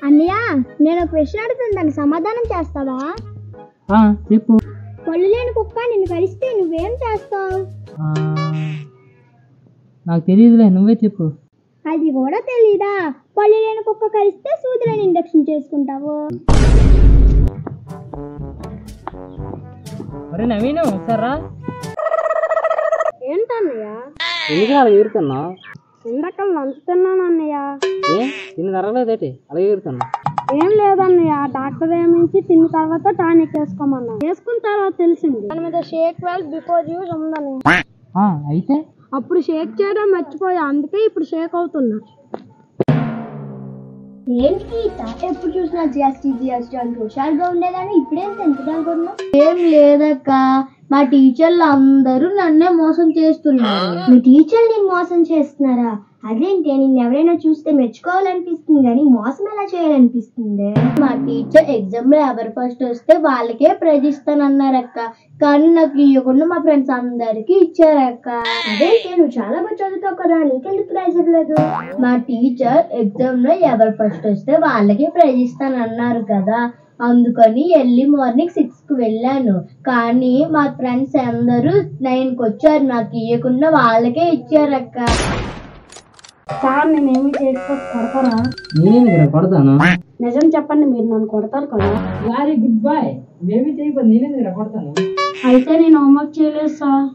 అన్నయ్య నేను ఒక ప్రశ్న అడుగుతుంది దానికి సమాధానం చేస్తావా ఆ, చెప్పు పళ్ళు లేని కుక్క నిన్ను కలిస్తే నువ్వేం చేస్తావు ఆ, నాకు తెలియదులే నువ్వే చెప్పు అది కూడా తెలీదా పళ్ళు లేని కుక్క కలిస్తే సూదులను ఇండక్షన్ చేసుకుంటావు అరే నవీన్ ఒకసారి రా ఏంటన్నయ్య ఎందుకు అలా ఎగురుతున్నావు ఇందాక లంచ్ తిన్నాను అన్నయ్య ఏ తిని తరగలేదేటి అలా ఎగురుతున్నావు ఏం లేదన్నయ్య డాక్టర్ ఏమించి తిన్న తర్వాత టానిక్ వేసుకోమన్నా వేసుకున్న తర్వాత తెలిసింది దాని మీద షేక్ వెల్ బిఫోర్ యూజ్ ఉందని ఆ, అయితే అప్పుడు షేక్ చేయడం మర్చిపోయా అందుకే ఇప్పుడు షేక్ అవుతున్నా ఏంటి ఎప్పుడు చూసినా జిఎస్టీ జిఎస్టీ అంటూ హుషారుగా ఉండేదాన్ని ఇప్పుడేం ఎంత అనుకుంటున్నావు ఏం లేదక్క మా టీచర్లు అందరూ నన్నే మోసం చేస్తున్నారు మీ టీచర్ నేను మోసం చేస్తున్నారా అదేంటి నేను ఎవరైనా చూస్తే మెచ్చుకోవాలనిపిస్తుంది కానీ మోసం ఎలా చేయాలనిపిస్తుంది మా టీచర్ ఎగ్జామ్ లో ఎవరు ఫస్ట్ వస్తే వాళ్ళకే ప్రైజ్ ఇస్తానన్నారక్క కానీ నాకు ఇవ్వకుండా మా ఫ్రెండ్స్ అందరికి ఇచ్చారక్క అదేంటి నువ్వు చాలా బాగా చదువుతావు కదా నీకెందుకు ప్రైజ్ ఇవ్వలేదు మా టీచర్ ఎగ్జామ్ లో ఎవరు ఫస్ట్ వస్తే వాళ్ళకే ప్రైజ్ ఇస్తానన్నారు కదా అందుకని ఎర్లీ మార్నింగ్ సిక్స్ కి వెళ్ళాను కానీ మా ఫ్రెండ్స్ అందరూ నైన్ కి వచ్చారు నాకు ఇవ్వకుండా వాళ్ళకే ఇచ్చారక్క సార్ నేనేమి చేసుకో కొడతారా నేనేమి ఇక్కడ కొడతాను నిజం చెప్పండి మీరు నన్ను కొడతారు కదా వెరీ గుడ్ బాయ్ మేమీ చేయకపోతే నేనేమి ఇక్కడ కొడతాను అయితే నేను హోంవర్క్ చేయలేదు సార్